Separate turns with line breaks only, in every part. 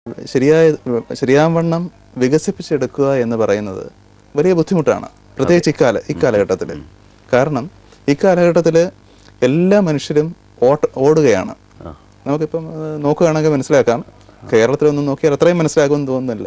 ശരിയായ ശരിയാവണ്ണം വികസിപ്പിച്ചെടുക്കുക എന്ന് പറയുന്നത് വലിയ ബുദ്ധിമുട്ടാണ് പ്രത്യേകിച്ച് ഇക്കാല ഇക്കാലഘട്ടത്തിൽ കാരണം ഇക്കാലഘട്ടത്തിൽ എല്ലാ മനുഷ്യരും ഓട്ട ഓടുകയാണ്
ആ.
നമുക്കിപ്പം ഏഹ്, നോക്കുകയാണെങ്കിൽ മനസ്സിലാക്കാം കേരളത്തിലൊന്നും നോക്കിയാൽ അത്രയും മനസ്സിലാക്കുമെന്ന് തോന്നുന്നില്ല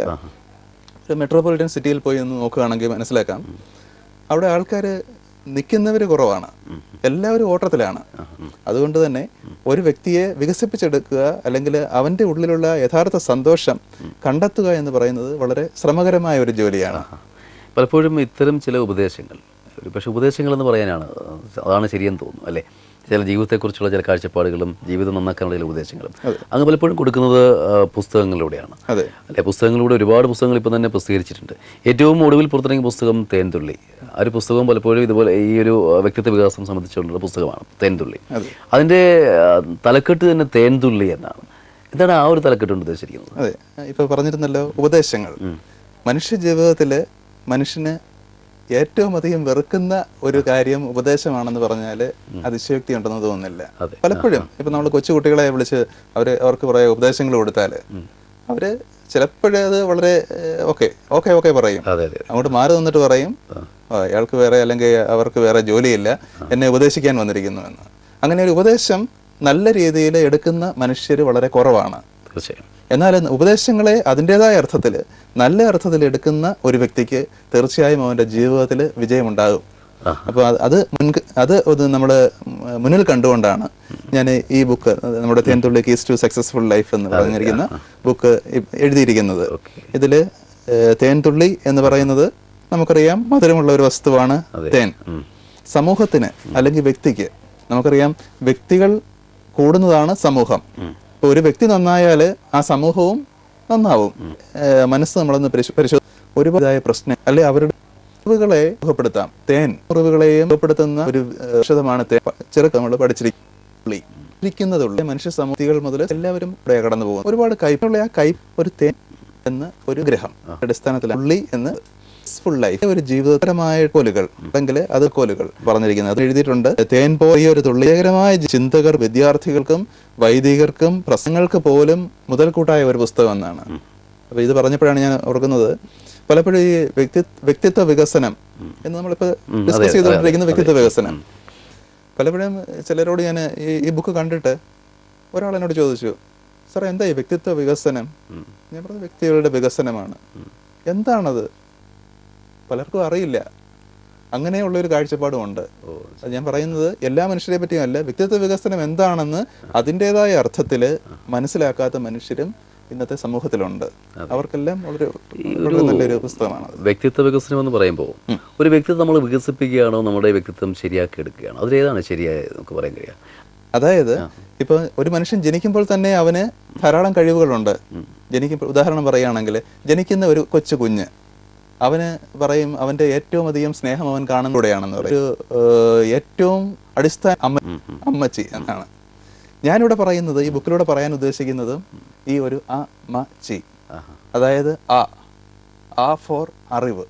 ഒരു മെട്രോപൊളിറ്റൻ സിറ്റിയിൽ പോയി ഒന്ന് നോക്കുകയാണെങ്കിൽ മനസ്സിലാക്കാം അവിടെ ആൾക്കാർ നിൽക്കുന്നവർ കുറവാണ് എല്ലാവരും ഓട്ടത്തിലാണ് അതുകൊണ്ട് തന്നെ ഒരു വ്യക്തിയെ വികസിപ്പിച്ചെടുക്കുക അല്ലെങ്കിൽ അവൻ്റെ ഉള്ളിലുള്ള യഥാർത്ഥ സന്തോഷം കണ്ടെത്തുക എന്ന് പറയുന്നത് വളരെ ശ്രമകരമായ ഒരു ജോലിയാണ്
പലപ്പോഴും ഇത്തരം ചില ഉപദേശങ്ങൾ ഒരു പക്ഷേ ഉപദേശങ്ങൾ എന്ന് പറയാനാണ് അതാണ് ശരിയെന്ന് തോന്നുന്നു അല്ലേ ചില ജീവിതത്തെക്കുറിച്ചുള്ള ചില കാഴ്ചപ്പാടുകളും ജീവിതം നന്നാക്കാനുള്ള ചില ഉപദേശങ്ങളും അങ്ങ് പലപ്പോഴും കൊടുക്കുന്നത് ആ, പുസ്തകങ്ങളിലൂടെയാണ്
അതെ
അല്ലെ പുസ്തകങ്ങളിലൂടെ ഒരുപാട് പുസ്തകങ്ങൾ ഇപ്പം തന്നെ പ്രസിദ്ധീകരിച്ചിട്ടുണ്ട് ഏറ്റവും ഒടുവിൽ പുറത്തിറങ്ങിയ പുസ്തകം തേൻതുള്ളി ആ ഒരു പുസ്തകം പലപ്പോഴും ഇതുപോലെ ഈ ഒരു ആ, വ്യക്തിത്വ വികാസം സംബന്ധിച്ചുകൊണ്ടുള്ള പുസ്തകമാണ് തേൻതുള്ളി
അതെ.
അതിൻ്റെ ആ, തലക്കെട്ട് തന്നെ തേൻതുള്ളി എന്നാണ് എന്താണ് ആ ഒരു തലക്കെട്ട് കൊണ്ട് ഉദ്ദേശിച്ചിരിക്കുന്നത്
അതെ ഇപ്പൊ പറഞ്ഞിരുന്നല്ലോ ഉപദേശങ്ങൾ മനുഷ്യ ജീവിതത്തിൽ മനുഷ്യന് ഏറ്റവും അധികം വെറുക്കുന്ന ഒരു കാര്യം ഉപദേശമാണെന്ന് പറഞ്ഞാൽ അതിശയോക്തി ഉണ്ടെന്ന് തോന്നുന്നില്ല
അതെ.
പലപ്പോഴും ഇപ്പൊ നമ്മൾ കൊച്ചുകുട്ടികളെ വിളിച്ച് അവര് അവർക്ക് കുറെ ഉപദേശങ്ങൾ കൊടുത്താൽ അവര് ചിലപ്പോഴേ അത് വളരെ ഓക്കെ ഓക്കെ ഓക്കെ പറയും
അതെ അതെ
അങ്ങോട്ട് മാറി നിന്നിട്ട് പറയും "ആ, അയാൾക്ക് വേറെ അല്ലെങ്കിൽ അവർക്ക് വേറെ ജോലിയില്ല എന്നെ ഉപദേശിക്കാൻ വന്നിരിക്കുന്നു എന്ന് അങ്ങനെ ഒരു ഉപദേശം നല്ല രീതിയിൽ എടുക്കുന്ന മനുഷ്യർ വളരെ കുറവാണ്
തീർച്ചയായും
എന്നാൽ ഉപദേശങ്ങളെ അതിൻ്റെതായ അർത്ഥത്തിൽ നല്ല അർത്ഥത്തിൽ എടുക്കുന്ന ഒരു വ്യക്തിക്ക് തീർച്ചയായും അവൻ്റെ ജീവിതത്തിൽ വിജയമുണ്ടാകും അപ്പോൾ അത് അത് മുൻ അത് നമ്മൾ മുന്നിൽ കണ്ടുകൊണ്ടാണ് ഞാൻ ഈ ബുക്ക് നമ്മുടെ Thenthulli keys to successful life എന്ന് പറഞ്ഞിരിക്കുന്ന ബുക്ക് എഴുതിയിരിക്കുന്നത് ഇതിൽ തേൻതുള്ളി എന്ന് പറയുന്നത് നമുക്കറിയാം മധുരമുള്ള ഒരു വസ്തുവാണ് തേൻ സമൂഹത്തിന് അല്ലെങ്കിൽ വ്യക്തിക്ക് നമുക്കറിയാം വ്യക്തികൾ കൂടുന്നതാണ് സമൂഹം ഇപ്പൊ ഒരു വ്യക്തി നന്നായാൽ ആ സമൂഹവും നന്നാവും ഏഹ് മനസ്സ് നമ്മളൊന്ന് പരിശോ ഒരുപാടായ പ്രശ്നം അല്ലെ അവരുടെ മുറിവുകളെ സുഖപ്പെടുത്താം തേൻ മുറിവുകളെയും സുഖപ്പെടുത്തുന്ന ഒരു ഏഹ്, ഔഷധമാണ് തേൻ ചെറുക്കം നമ്മൾ പഠിച്ചിരിക്കുന്നതുള്ളൂ മനുഷ്യ സമൂഹങ്ങൾ മുതൽ എല്ലാവരും ഇവിടെ കടന്നു പോകും ഒരുപാട് കയ്പുള്ള ആ കയ്പ് ഒരു തേൻ എന്ന ഒരു ഗ്രഹം അടിസ്ഥാനത്തിലാണ് ഉള്ളി എന്ന് ഫുൾ ലൈഫ് ഒരു ജീവിതപരമായ കോലുകൾ അല്ലെങ്കിൽ അത് കോലുകൾ പറഞ്ഞിരിക്കുന്നത് അത് എഴുതിയിട്ടുണ്ട് തേൻ പോയ ഒരു തുള്ളികരമായ ചിന്തകർ വിദ്യാർത്ഥികൾക്കും വൈദികർക്കും പ്രസംഗങ്ങൾക്ക് പോലും മുതൽക്കൂട്ടായ ഒരു പുസ്തകം എന്നാണ് അപ്പൊ ഇത് പറഞ്ഞപ്പോഴാണ് ഞാൻ ഓർക്കുന്നത് പലപ്പോഴും ഈ വ്യക്തി വ്യക്തിത്വ വികസനം എന്ന് നമ്മളിപ്പോ ഡിസ്കസ് ചെയ്തുകൊണ്ടിരിക്കുന്ന വ്യക്തിത്വ വികസനം പലപ്പോഴും ചിലരോട് ഞാൻ ഈ ഈ ബുക്ക് കണ്ടിട്ട് ഒരാൾ എന്നോട് ചോദിച്ചു സാറേ എന്താ ഈ വ്യക്തിത്വ വികസനം ഞാൻ പറഞ്ഞ വ്യക്തികളുടെ വികസനമാണ് എന്താണത് പലർക്കും അറിയില്ല അങ്ങനെയുള്ള ഒരു കാഴ്ചപ്പാടും ഉണ്ട് അത് ഞാൻ പറയുന്നത് എല്ലാ മനുഷ്യരെ പറ്റിയും അല്ല വ്യക്തിത്വ വികസനം എന്താണെന്ന് അതിൻ്റെതായ അർത്ഥത്തിൽ മനസ്സിലാക്കാത്ത മനുഷ്യരും ഇന്നത്തെ സമൂഹത്തിലുണ്ട് അവർക്കെല്ലാം വളരെ വളരെ നല്ലൊരു പുസ്തകമാണ്
വ്യക്തിത്വ വികസനം എന്ന് പറയുമ്പോൾ ഒരു വ്യക്തിത്വം നമ്മൾ വികസിപ്പിക്കുകയാണോ നമ്മുടെ വ്യക്തിത്വം ശരിയാക്കി എടുക്കുകയാണോ അതിലേതാണ് ശരിയായ നമുക്ക് പറയാൻ കഴിയുക
അതായത് ഇപ്പൊ ഒരു മനുഷ്യൻ ജനിക്കുമ്പോൾ തന്നെ അവന് ധാരാളം കഴിവുകളുണ്ട് ജനിക്കുമ്പോൾ ഉദാഹരണം പറയുകയാണെങ്കിൽ ജനിക്കുന്ന ഒരു കൊച്ചു കുഞ്ഞ് അവന് പറയും അവന്റെ ഏറ്റവും അധികം സ്നേഹം അവൻ കാണുന്നതോടെയാണെന്ന് പറയും ഒരു ഏഹ്, ഏറ്റവും അടിസ്ഥാന അമ്മ അമ്മച്ചി എന്നാണ് ഞാനിവിടെ പറയുന്നത് ഈ ബുക്കിലൂടെ പറയാൻ ഉദ്ദേശിക്കുന്നത് ഈ ഒരു അ മ ചി അതായത് ആ ആ ഫോർ അറിവ്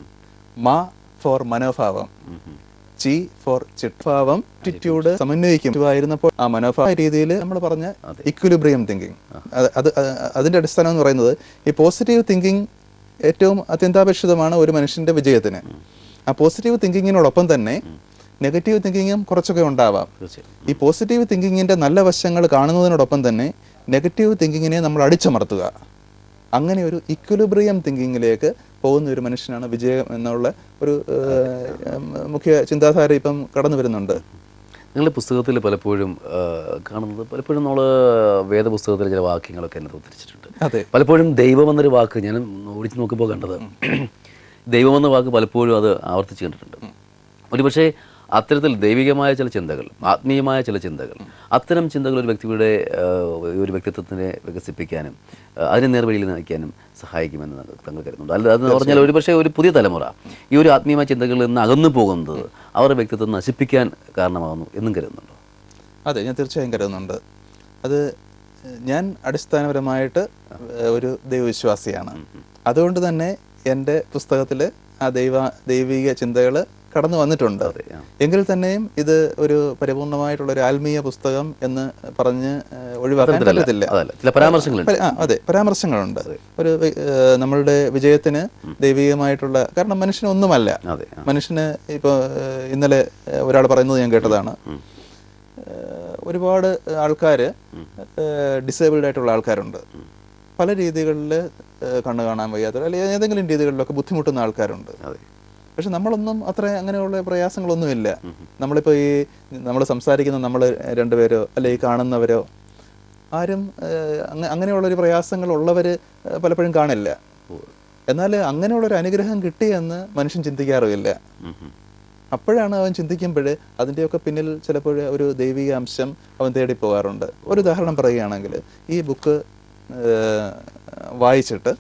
മ ഫോർ മനോഭാവം ചി ഫോർ ചിട്ഭാവം ആറ്റിറ്റ്യൂഡ് സമന്വയിക്കും ആയിരുന്നപ്പോൾ ആ മനോഭാവ രീതിയിൽ നമ്മൾ പറഞ്ഞ ഇക്വിലിബ്രിയം തിങ്കിങ് അത് അത് അതിന്റെ അടിസ്ഥാനം എന്ന് പറയുന്നത് ഈ പോസിറ്റീവ് തിങ്കിങ് ഏറ്റവും അത്യന്താപേക്ഷിതമാണ് ഒരു മനുഷ്യന്റെ വിജയത്തിന് ആ പോസിറ്റീവ് തിങ്കിങ്ങിനോടൊപ്പം തന്നെ നെഗറ്റീവ് തിങ്കിങ്ങും കുറച്ചൊക്കെ ഉണ്ടാവാം
തീർച്ചയായും
ഈ പോസിറ്റീവ് തിങ്കിങ്ങിന്റെ നല്ല വശങ്ങൾ കാണുന്നതിനോടൊപ്പം തന്നെ നെഗറ്റീവ് തിങ്കിങ്ങിനെ നമ്മൾ അടിച്ചമർത്തുക അങ്ങനെ ഒരു ഇക്വിലിബ്രിയം തിങ്കിങ്ങിലേക്ക് പോകുന്ന ഒരു മനുഷ്യനാണ് വിജയം എന്നുള്ള ഒരു ഏഹ്, മുഖ്യ ചിന്താധാര ഇപ്പം കടന്നു വരുന്നുണ്ട്
നിങ്ങളുടെ പുസ്തകത്തിൽ പലപ്പോഴും ആ, കാണുന്നത് പലപ്പോഴും നമ്മൾ വേദപുസ്തകത്തിലെ ചില വാക്യങ്ങളൊക്കെ എന്നെ ഉദ്ധരിച്ചിട്ടുണ്ട്
അതെ
പലപ്പോഴും ദൈവം എന്നൊരു വാക്ക് ഞാൻ ഓടിച്ച് നോക്കുമ്പോൾ കണ്ടത് ദൈവം എന്ന വാക്ക് പലപ്പോഴും അത് ആവർത്തിച്ച് കണ്ടിട്ടുണ്ട് ഒരുപക്ഷെ അത്തരത്തിൽ ദൈവികമായ ചില ചിന്തകൾ ആത്മീയമായ ചില ചിന്തകൾ അത്തരം ചിന്തകൾ ഒരു വ്യക്തിയുടെ ആ, ഒരു വ്യക്തിത്വത്തിനെ വികസിപ്പിക്കാനും ആ, അതിനെ നേർവഴിയിൽ നയിക്കാനും സഹായിക്കുമെന്ന് തങ്ങൾ കരുതുന്നുണ്ട് അല്ല അതെന്ന് പറഞ്ഞാൽ ഒരുപക്ഷെ ഒരു പുതിയ തലമുറ ഈ ഒരു ആത്മീയമായ ചിന്തകളിൽ നിന്ന് അകന്നു പോകുന്നത് അവരുടെ വ്യക്തിത്വം നശിപ്പിക്കാൻ കാരണമാകുന്നു എന്നും കരുതുന്നുണ്ടോ
അതെ ഞാൻ തീർച്ചയായും കരുതുന്നുണ്ട് അത് ഞാൻ അടിസ്ഥാനപരമായിട്ട് ഒരു ദൈവവിശ്വാസിയാണ് അതുകൊണ്ട് തന്നെ എൻ്റെ പുസ്തകത്തിൽ ആ ദൈവ ദൈവിക ചിന്തകൾ കടന്നു വന്നിട്ടുണ്ട്
ആ.
എങ്കിൽ തന്നെയും ഇത് ഒരു പരിപൂർണമായിട്ടുള്ള ഒരു ആത്മീയ പുസ്തകം എന്ന് പറഞ്ഞ് ഏഹ്, ഒഴിവാക്കാൻ പറ്റത്തില്ല
അതല്ല ചില പരാമർശങ്ങളുണ്ട്
പര- ആ അതെ പരാമർശങ്ങളുണ്ട് ഒരു ഏഹ്, നമ്മളുടെ വിജയത്തിന് ദൈവികമായിട്ടുള്ള കാരണം മനുഷ്യനൊന്നുമല്ല
അതെ ആ.
മനുഷ്യന് ഇപ്പോൾ ഇന്നലെ ഒരാൾ പറയുന്നത് ഞാൻ കേട്ടതാണ് ഏഹ്, ഒരുപാട് ആൾക്കാർ ഡിസേബിൾഡ് ആയിട്ടുള്ള ആൾക്കാരുണ്ട് പല രീതികളിൽ കണ്ണു കാണാൻ വയ്യാത്ത അല്ലെങ്കിൽ ഏതെങ്കിലും രീതികളിലൊക്കെ ബുദ്ധിമുട്ടുന്ന ആൾക്കാരുണ്ട്
അതെ
പക്ഷെ നമ്മളൊന്നും അത്ര അങ്ങനെയുള്ള പ്രയാസങ്ങളൊന്നുമില്ല നമ്മളിപ്പോൾ ഈ നമ്മൾ സംസാരിക്കുന്ന നമ്മൾ രണ്ടുപേരോ അല്ലെ ഈ കാണുന്നവരോ ആരും ഏഹ്, അങ്ങ- അങ്ങനെയുള്ളൊരു പ്രയാസങ്ങൾ ഉള്ളവർ പലപ്പോഴും കാണില്ല എന്നാൽ അങ്ങനെയുള്ളൊരു അനുഗ്രഹം കിട്ടിയെന്ന് മനുഷ്യൻ ചിന്തിക്കാറുമില്ല
ഉം, ഉം.
അപ്പോഴാണ് അവൻ ചിന്തിക്കുമ്പോൾ അതിൻ്റെയൊക്കെ പിന്നിൽ ചിലപ്പോൾ ഒരു ദൈവിക അംശം അവൻ തേടി പോകാറുണ്ട് ഒരു ഉദാഹരണം പറയുകയാണെങ്കിൽ ഈ ബുക്ക് വായിച്ചിട്ട്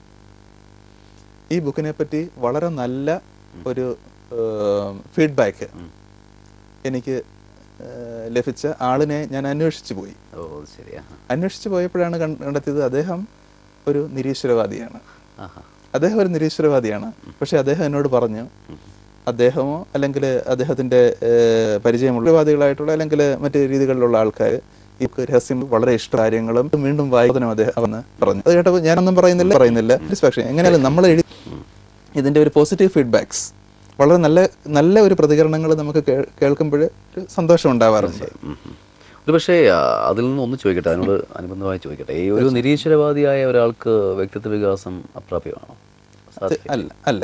ഈ ബുക്കിനെ പറ്റി വളരെ നല്ല ഒരു ഫീഡ്ബാക്ക് എനിക്ക് ഏഹ്, ലഭിച്ച ആളിനെ ഞാൻ അന്വേഷിച്ചു പോയി
ഓ അത് ശരിയാ
അന്വേഷിച്ചു പോയപ്പോഴാണ് കണ്ട- കണ്ടെത്തിയത് അദ്ദേഹം ഒരു നിരീശ്വരവാദിയാണ്
ആഹാ
അദ്ദേഹം ഒരു നിരീശ്വരവാദിയാണ് പക്ഷെ അദ്ദേഹം എന്നോട് പറഞ്ഞു അദ്ദേഹമോ അല്ലെങ്കിൽ അദ്ദേഹത്തിന്റെ ഏഹ്, പരിചയമുള്ള വാദികളായിട്ടുള്ള അല്ലെങ്കിൽ മറ്റ് രീതികളിലുള്ള ആൾക്കാർ ഈ രഹസ്യം വളരെ ഇഷ്ട കാര്യങ്ങളും വീണ്ടും വായിക്കാനും അദ്ദേഹം അവന്ന് പറഞ്ഞു അത് കേട്ടപ്പോൾ ഞാനൊന്നും പറയുന്നില്ല പറയുന്നില്ല സാറ്റിസ്ഫാക്ഷൻ എങ്ങനെയാലും നമ്മൾ എഴുതി ഇതിന്റെ ഒരു പോസിറ്റീവ് ഫീഡ്ബാക്സ് വളരെ നല്ല നല്ല ഒരു പ്രതികരണങ്ങൾ നമുക്ക് കേ- കേൾക്കുമ്പോൾ ഒരു സന്തോഷം ഉണ്ടാവാറുണ്ട്
ഉം, ഉം. ഒരു പക്ഷേ ആ, അതിൽ നിന്ന് ഒന്ന് ചോദിക്കട്ടെ അതിനോട് അനുബന്ധമായി ചോദിക്കട്ടെ ഈ ഒരു നിരീശ്വരവാദിയായ ഒരാൾക്ക് വ്യക്തിത്വ വികാസം അപ്രാപ്യമാണോ സാധിക്കും
അല്ല അല്ല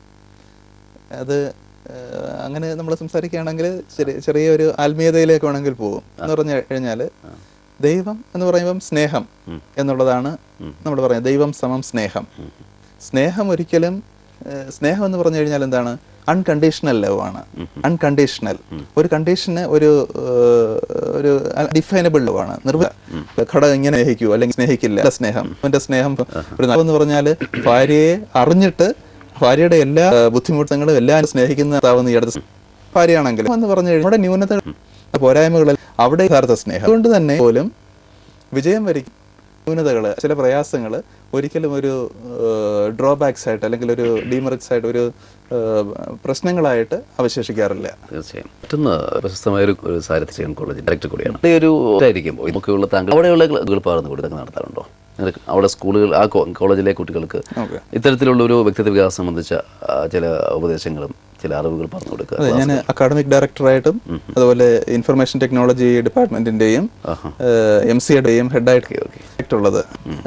അത് ഏഹ്, അങ്ങനെ നമ്മൾ സംസാരിക്കുകയാണെങ്കിൽ ചെറിയ ചെറിയൊരു ആത്മീയതയിലേക്ക് വേണമെങ്കിൽ പോകും എന്ന് പറഞ്ഞു കഴിഞ്ഞാൽ ദൈവം എന്ന് പറയുമ്പം സ്നേഹം എന്നുള്ളതാണ് നമ്മൾ പറയുന്നത് ദൈവം സമം സ്നേഹം സ്നേഹം ഒരിക്കലും ഏഹ്, സ്നേഹം എന്ന് പറഞ്ഞു കഴിഞ്ഞാൽ എന്താണ് അൺകണ്ടീഷണൽ ലവ് ആണ് അൺകണ്ടീഷണൽ ഒരു കണ്ടീഷന് ഒരു ഏഹ്, ഒരു ഡിഫൈനബിൾ ലവ് ആണ് നിർവ ഘടകം ഇങ്ങനെ സ്നേഹിക്കൂ അല്ലെങ്കിൽ സ്നേഹിക്കില്ല അല്ല സ്നേഹം അവന്റെ സ്നേഹം ഒരു നല്ല- എന്ന് പറഞ്ഞാൽ ഭാര്യയെ അറിഞ്ഞിട്ട് ഭാര്യയുടെ എല്ലാ ഏഹ്, ബുദ്ധിമുട്ടുകളും എല്ലാം സ്നേഹിക്കുന്ന താവുന്ന ഈ അടുത്ത ഭാര്യയാണെങ്കിലും എന്ന് പറഞ്ഞു കഴിഞ്ഞാൽ നമ്മുടെ ന്യൂനത പോരായ്മകളിൽ അവിടെ യഥാർത്ഥ സ്നേഹം അതുകൊണ്ട് തന്നെ പോലും വിജയം വരിക്കും ന്യൂനതകൾ ചില പ്രയാസങ്ങൾ ഒരിക്കലും ഒരു ഡ്രോബാക്സ് ആയിട്ട് അല്ലെങ്കിൽ ഒരു ഡീമറിറ്റ്സ് ആയിട്ട് ഒരു ഏഹ്, പ്രശ്നങ്ങളായിട്ട് അവശേഷിക്കാറില്ല
തീർച്ചയായും മറ്റൊന്ന് പ്രശസ്തമായ ഒരു ഒരു സാരഥിച്ചൻ കോളേജ് ഡയറക്ടർ കൂടിയാണ് ഈ ഒരു ആയിരിക്കുമ്പോൾ നമുക്കുള്ള താങ്കൾ അവിടെയുള്ള ക്ലബുകൾ പകർന്നു കൊടുത്തൊക്കെ നടത്താറുണ്ടോ നിങ്ങൾക്ക് അവിടെ സ്കൂളുകൾ ആ കോ- കോളേജിലെ കുട്ടികൾക്ക്
ഓക്കെ
ഇത്തരത്തിലുള്ള ഒരു വ്യക്തിത്വ വികാസം സംബന്ധിച്ച ആ, ചില ഉപദേശങ്ങളും ചില അറിവുകൾ പറഞ്ഞു കൊടുക്കുക
അതെ ഞാൻ അക്കാഡമിക് ഡയറക്ടറായിട്ടും അതുപോലെ ഇൻഫർമേഷൻ ടെക്നോളജി ഡിപ്പാർട്ട്മെന്റിന്റെയും എം സിയുടെയും ഹെഡായിട്ടുള്ളത്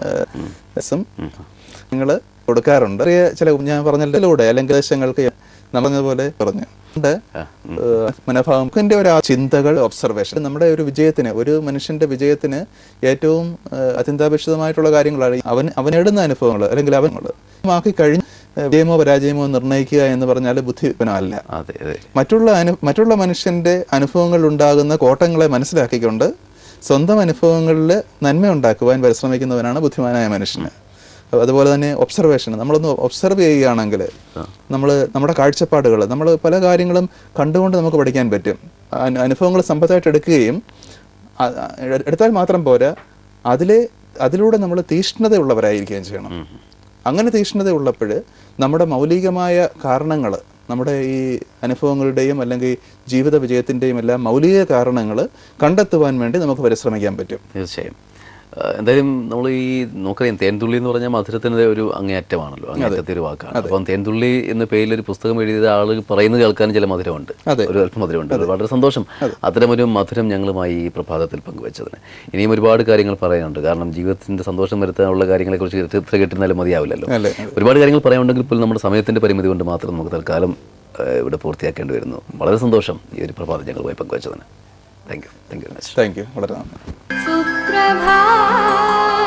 നിങ്ങൾ കൊടുക്കാറുണ്ട് ചെറിയ ചില ഞാൻ പറഞ്ഞതിലൂടെ അല്ലെങ്കിൽ ദേശങ്ങൾക്ക് പറഞ്ഞതുപോലെ പറഞ്ഞു ഉണ്ട്. ഏഹ് മനോഭാവം ഇതിന്റെ ഒരു ആ ചിന്തകൾ ഒബ്സർവേഷൻ നമ്മുടെ ഒരു വിജയത്തിന് ഒരു മനുഷ്യന്റെ വിജയത്തിന് ഏറ്റവും ഏഹ് അത്യന്താപേക്ഷിതമായിട്ടുള്ള കാര്യങ്ങളാണ് അവൻ അവൻ നേടുന്ന അനുഭവങ്ങൾ അല്ലെങ്കിൽ അവൻ ആക്കി കഴിഞ്ഞ് ഏഹ് വിജയമോ പരാജയമോ നിർണ്ണയിക്കുക എന്ന് പറഞ്ഞാൽ ബുദ്ധിപരമല്ല
അതെ അതെ
മറ്റുള്ള അനു മറ്റുള്ള മനുഷ്യന്റെ അനുഭവങ്ങളിൽ ഉണ്ടാകുന്ന കോട്ടങ്ങളെ മനസ്സിലാക്കിക്കൊണ്ട് സ്വന്തം അനുഭവങ്ങളിൽ നന്മ ഉണ്ടാക്കുവാൻ പരിശ്രമിക്കുന്നവനാണ് ബുദ്ധിമാനായ മനുഷ്യന് അതുപോലെ തന്നെ ഒബ്സർവേഷൻ നമ്മളൊന്ന് ഒബ്സർവ് ചെയ്യുകയാണെങ്കിൽ നമ്മൾ നമ്മുടെ കാഴ്ചപ്പാടുകൾ നമ്മൾ പല കാര്യങ്ങളും കണ്ടുകൊണ്ട് നമുക്ക് പഠിക്കാൻ പറ്റും അനു- അനുഭവങ്ങൾ സമ്പത്തായിട്ട് എടുക്കുകയും അ- അ- എടുത്താൽ മാത്രം പോരാ അതിലെ അതിലൂടെ നമ്മൾ തീഷ്ണതയുള്ളവരായിരിക്കുകയും ചെയ്യണം അങ്ങനെ തീഷ്ണത ഉള്ളപ്പോൾ നമ്മുടെ മൗലികമായ കാരണങ്ങൾ നമ്മുടെ ഈ അനുഭവങ്ങളുടെയും അല്ലെങ്കിൽ ജീവിത വിജയത്തിൻ്റെയും എല്ലാം മൗലിക കാരണങ്ങൾ കണ്ടെത്തുവാൻ വേണ്ടി നമുക്ക് പരിശ്രമിക്കാൻ പറ്റും
തീർച്ചയായും ആ, എന്തായാലും നമ്മൾ ഈ നോക്കറിയാം തേൻതുള്ളി എന്ന് പറഞ്ഞാൽ മധുരത്തിൻ്റെ ഒരു അങ്ങേയറ്റമാണല്ലോ അങ്ങേയറ്റത്തെ ഒരു വാക്കാണ് അപ്പം തേൻതുള്ളി എന്ന പേരിൽ ഒരു പുസ്തകം എഴുതിയ ആൾ പറയുന്നത് കേൾക്കാനും ചില മധുരമുണ്ട്
അതെ.
ഒരു അല്പം മധുരമുണ്ട് അത് വളരെ സന്തോഷം അത്തരമൊരു മധുരം ഞങ്ങളുമായി ഈ പ്രഭാതത്തിൽ പങ്കുവച്ചതിന് ഇനിയും ഒരുപാട് കാര്യങ്ങൾ പറയാനുണ്ട് കാരണം ജീവിതത്തിന്റെ സന്തോഷം വരുത്താനുള്ള കാര്യങ്ങളെക്കുറിച്ച് എത്ര കിട്ടുന്നാലും മതിയാവില്ലല്ലോ
അല്ലേ
ഒരുപാട് കാര്യങ്ങൾ പറയാനുണ്ടെങ്കിൽ പോലും നമ്മുടെ സമയത്തിന്റെ പരിമിതി കൊണ്ട് മാത്രം നമുക്ക് തൽക്കാലം ആ, ഇവിടെ പൂർത്തിയാക്കേണ്ടി വരുന്നു വളരെ സന്തോഷം ഈ ഒരു പ്രഭാതം ഞങ്ങളുമായി പങ്കുവച്ചതിന് thank you thank you very much
thank you വളരെ നന്ദി
സുപ്രഭാതം